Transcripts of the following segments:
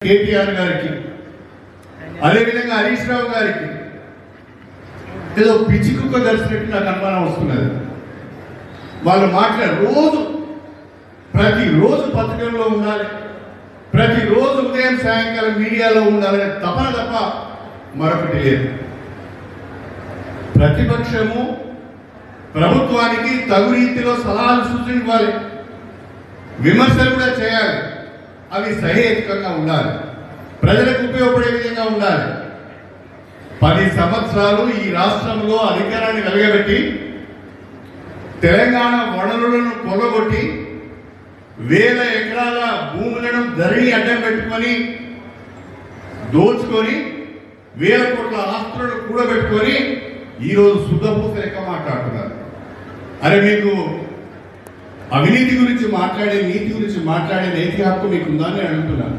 కేటీఆర్ గారికి అదేవిధంగా హరీష్ రావు గారికి ఏదో పిచ్చి కుక్క కలిసినట్టు నాకు అనుమానం వస్తున్నది వాళ్ళు మాట్లాడు రోజు ప్రతిరోజు పత్రికల్లో ఉండాలి ప్రతిరోజు ఉదయం సాయంకాలం మీడియాలో ఉండాలనే తపన తప్ప మరొకటి లేదు ప్రతిపక్షము ప్రభుత్వానికి తగు రీతిలో సలహాలు సూచనలు ఇవ్వాలి విమర్శలు కూడా చేయాలి అవి సహేతుకంగా ఉండాలి ప్రజలకు ఉపయోగపడే విధంగా ఉండాలి పది సంవత్సరాలు ఈ రాష్ట్రంలో అధికారాన్ని వెలగబెట్టి తెలంగాణ వనరులను కొల్లగొట్టి వేల ఎకరాల భూములను ధరణి అడ్డం పెట్టుకొని దోచుకొని వేల కోట్ల ఆస్తులను కూడబెట్టుకొని ఈరోజు శుద్ధపూస లెక్క మాట్లాడుతున్నారు అరే మీకు అవినీతి గురించి మాట్లాడే నీతి గురించి మాట్లాడే నైతిక హక్కు మీకు ఉందా అని అడుగుతున్నాను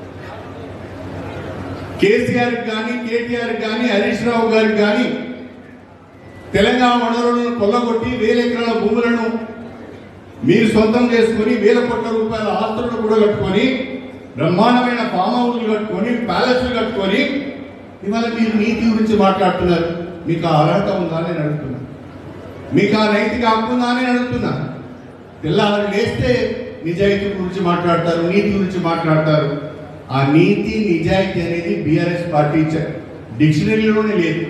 కేసీఆర్ కానీ కేటీఆర్ కానీ హరీష్ రావు గారికి కానీ తెలంగాణ వనరులను కొల్లగొట్టి వేల ఎకరాల భూములను మీరు సొంతం చేసుకొని వేల కోట్ల రూపాయల ఆస్తులను కూడా కట్టుకొని బ్రహ్మాండమైన ఫామ్ హౌస్లు కట్టుకొని ప్యాలెస్లు కట్టుకొని ఇవాళ మీరు నీతి గురించి మాట్లాడుతున్నారు మీకు ఆ అర్హత ఉందా అని నేను అడుగుతున్నా మీకు ఆ నైతిక హక్కు ఉందా అని నేను అడుగుతున్నా పిల్లలు లేస్తే నిజాయితీ గురించి మాట్లాడతారు నీతి గురించి మాట్లాడతారు ఆ నీతి నిజాయితీ అనేది బీఆర్ఎస్ పార్టీ చ- డిక్షనరీలోనే లేదు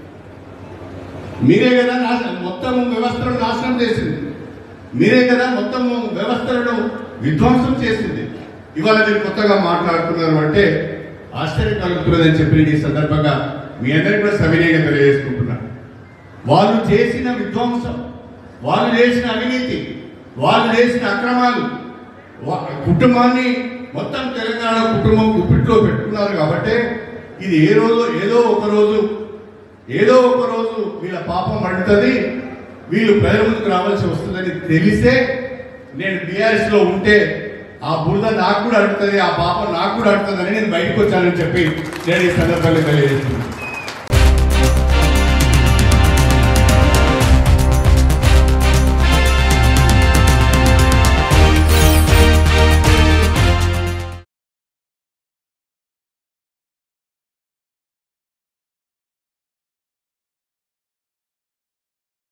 మీరే కదా నాశ- మొత్తం వ్యవస్థను నాశనం చేసింది మీరే కదా మొత్తం వ్యవస్థలను విధ్వంసం చేసింది ఇవాళ మీరు కొత్తగా మాట్లాడుతున్నారు అంటే ఆశ్చర్యం కలుగుతున్నదని చెప్పి నేను ఈ సందర్భంగా మీ అందరికీ కూడా సవినయంగా తెలియజేసుకుంటున్నాను వాళ్ళు చేసిన విధ్వంసం వాళ్ళు చేసిన అవినీతి వాళ్ళు చేసిన అక్రమాలు వా- కుటుంబాన్ని మొత్తం తెలంగాణ కుటుంబం గుప్పిట్లో పెట్టుకున్నారు కాబట్టి ఇది ఏ రోజు ఏదో ఒక రోజు ఏదో ఒక రోజు వీళ్ళ పాపం పడుతుంది వీళ్ళు ప్రజల ముందుకు రావాల్సి వస్తుందని తెలిసే నేను బీఆర్ఎస్ లో ఉంటే ఆ బురద నాకు కూడా అడుగుతుంది ఆ పాపం నాకు కూడా అడుగుతుందని నేను బయటకు వచ్చానని చెప్పి నేను ఈ సందర్భంగా తెలియజేస్తున్నాను